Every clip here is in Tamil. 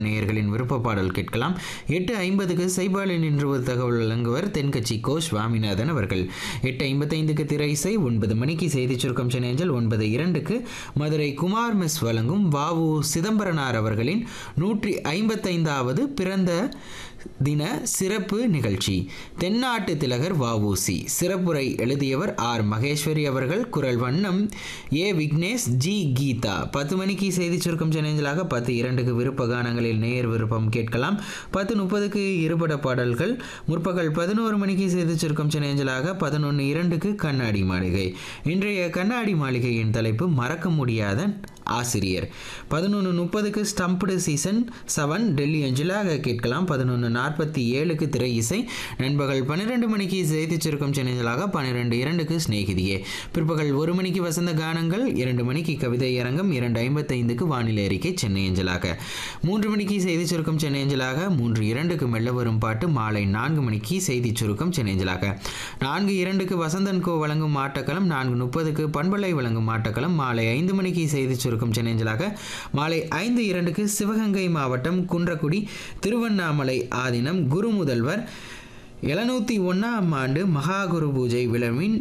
நேயர்களின் விருப்ப பாடல் கேட்கலாம் எட்டு ஐம்பதுக்கு சைபாலின் என்று ஒரு தகவல் வழங்குவர் தென்கட்சி கோ சுவாமிநாதன் அவர்கள் எட்டு ஐம்பத்தைந்துக்கு திரை இசை ஒன்பது மணிக்கு செய்தி சுருக்கம் சென்னையஞ்சல் ஒன்பது இரண்டுக்கு மதுரை குமார் மிஸ் வழங்கும் வாவு சிதம்பரனார் அவர்களின் நூற்றி ஐம்பத்தைந்தாவது பிறந்த தின சிறப்பு நிகழ்ச்சி தென்னாட்டு திலகர் வஉசி சிறப்புரை எழுதியவர் ஆர் மகேஸ்வரி அவர்கள் குரல் வண்ணம் ஏ விக்னேஷ் ஜி கீதா பத்து மணிக்கு செய்தி சுருக்கம் சேனஞ்சலாக பத்து இரண்டுக்கு விருப்ப கானங்களில் நேர் விருப்பம் கேட்கலாம் பத்து முப்பதுக்கு இருபட பாடல்கள் முற்பகல் பதினோரு மணிக்கு செய்தி சுருக்கம் சேனஞ்சலாக பதினொன்று இரண்டுக்கு கண்ணாடி மாளிகை இன்றைய கண்ணாடி மாளிகையின் தலைப்பு மறக்க முடியாத ஆசிரியர் பதினொன்று முப்பதுக்கு ஸ்டம்ப்டு சீசன் செவன் டெல்லி அஞ்சலாக கேட்கலாம் பதினொன்று நாற்பத்தி ஏழுக்கு திரை இசை நண்பகல் பன்னிரெண்டு மணிக்கு செய்தி சுருக்கம் சென்னைகளாக பன்னிரெண்டு இரண்டுக்கு சிநேகிதியே பிற்பகல் ஒரு மணிக்கு வசந்த கானங்கள் இரண்டு மணிக்கு கவிதை அரங்கம் இரண்டு ஐம்பத்தைந்துக்கு வானிலை அறிக்கை சென்னை அஞ்சலாக மூன்று மணிக்கு செய்தி சுருக்கம் சென்னை அஞ்சலாக மூன்று இரண்டுக்கு மெல்ல வரும் பாட்டு மாலை நான்கு மணிக்கு செய்தி சுருக்கம் சென்னை அஞ்சலாக நான்கு இரண்டுக்கு வசந்தன் கோ வழங்கும் ஆட்டக்களம் நான்கு முப்பதுக்கு பண்பலை வழங்கும் ஆட்டக்களம் மாலை ஐந்து மணிக்கு செய்தி சுருக்கம் சென்னைஞ்சலாக மாலை ஐந்து இரண்டுக்கு சிவகங்கை மாவட்டம் குன்றக்குடி திருவண்ணாமலை ஆதீனம் குரு முதல்வர் எழுநூற்றி ஒன்றாம் ஆண்டு மகாகுரு பூஜை விழாவின்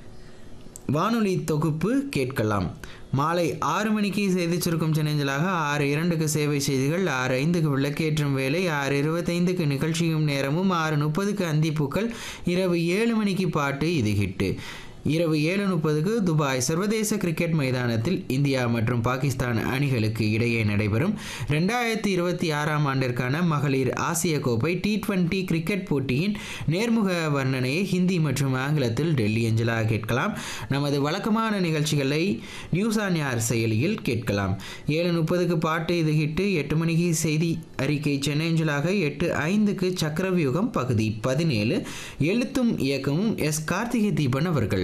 வானொலி தொகுப்பு கேட்கலாம் மாலை ஆறு மணிக்கு செய்தி சுருக்கம் சென்னைஞ்சலாக ஆறு இரண்டுக்கு சேவை செய்திகள் ஆறு ஐந்துக்கு விளக்கேற்றும் வேலை ஆறு இருபத்தைந்துக்கு நிகழ்ச்சியும் நேரமும் ஆறு முப்பதுக்கு அந்திப்பூக்கள் இரவு ஏழு மணிக்கு பாட்டு இது ஹிட்டு இரவு ஏழு முப்பதுக்கு துபாய் சர்வதேச கிரிக்கெட் மைதானத்தில் இந்தியா மற்றும் பாகிஸ்தான் அணிகளுக்கு இடையே நடைபெறும் ரெண்டாயிரத்தி இருபத்தி ஆறாம் ஆண்டிற்கான மகளிர் ஆசிய கோப்பை டி டுவெண்டி கிரிக்கெட் போட்டியின் நேர்முக வர்ணனையை ஹிந்தி மற்றும் ஆங்கிலத்தில் டெல்லி அஞ்சலாக கேட்கலாம் நமது வழக்கமான நிகழ்ச்சிகளை நியூஸ் ஆன் யார் செயலியில் கேட்கலாம் ஏழு முப்பதுக்கு பாட்டு இது ஹிட்டு எட்டு மணிக்கு செய்தி அறிக்கை சென்னை அஞ்சலாக எட்டு ஐந்துக்கு சக்கரவியூகம் பகுதி பதினேழு எழுத்தும் இயக்கமும் எஸ் கார்த்திகை தீபன் அவர்கள்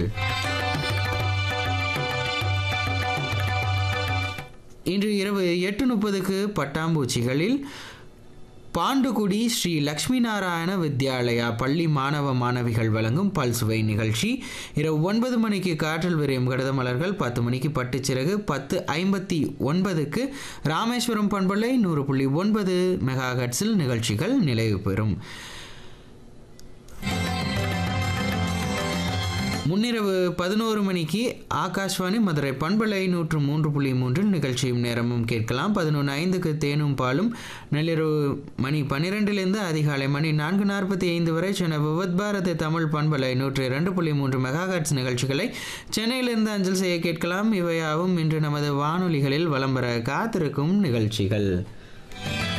இன்று இரவு எட்டு முப்பதுக்கு பட்டாம்பூச்சிகளில் பாண்டுகுடி ஸ்ரீ லக்ஷ்மி நாராயண வித்யாலயா பள்ளி மாணவ மாணவிகள் வழங்கும் பல்சுவை நிகழ்ச்சி இரவு ஒன்பது மணிக்கு காற்றில் விரியும் கடித மலர்கள் பத்து மணிக்கு பட்டுச்சிறகு பத்து ஐம்பத்தி ஒன்பதுக்கு ராமேஸ்வரம் பண்பலை நூறு புள்ளி ஒன்பது மெகா ஹட்ஸில் நிகழ்ச்சிகள் நிறைவு பெறும் முன்னிரவு பதினோரு மணிக்கு ஆகாஷ்வாணி மதுரை பண்பலை நூற்று மூன்று புள்ளி மூன்றில் நிகழ்ச்சியும் நேரமும் கேட்கலாம் பதினொன்று ஐந்துக்கு தேனும் பாலும் நள்ளிரவு மணி பன்னிரெண்டிலிருந்து அதிகாலை மணி நான்கு நாற்பத்தி ஐந்து வரை சென்னை விவத் பாரதி தமிழ் பண்பலை நூற்று இரண்டு புள்ளி மூன்று மெகாஹட்ஸ் நிகழ்ச்சிகளை சென்னையிலிருந்து அஞ்சல் செய்ய கேட்கலாம் இவையாவும் இன்று நமது வானொலிகளில் வலம் வர காத்திருக்கும் நிகழ்ச்சிகள்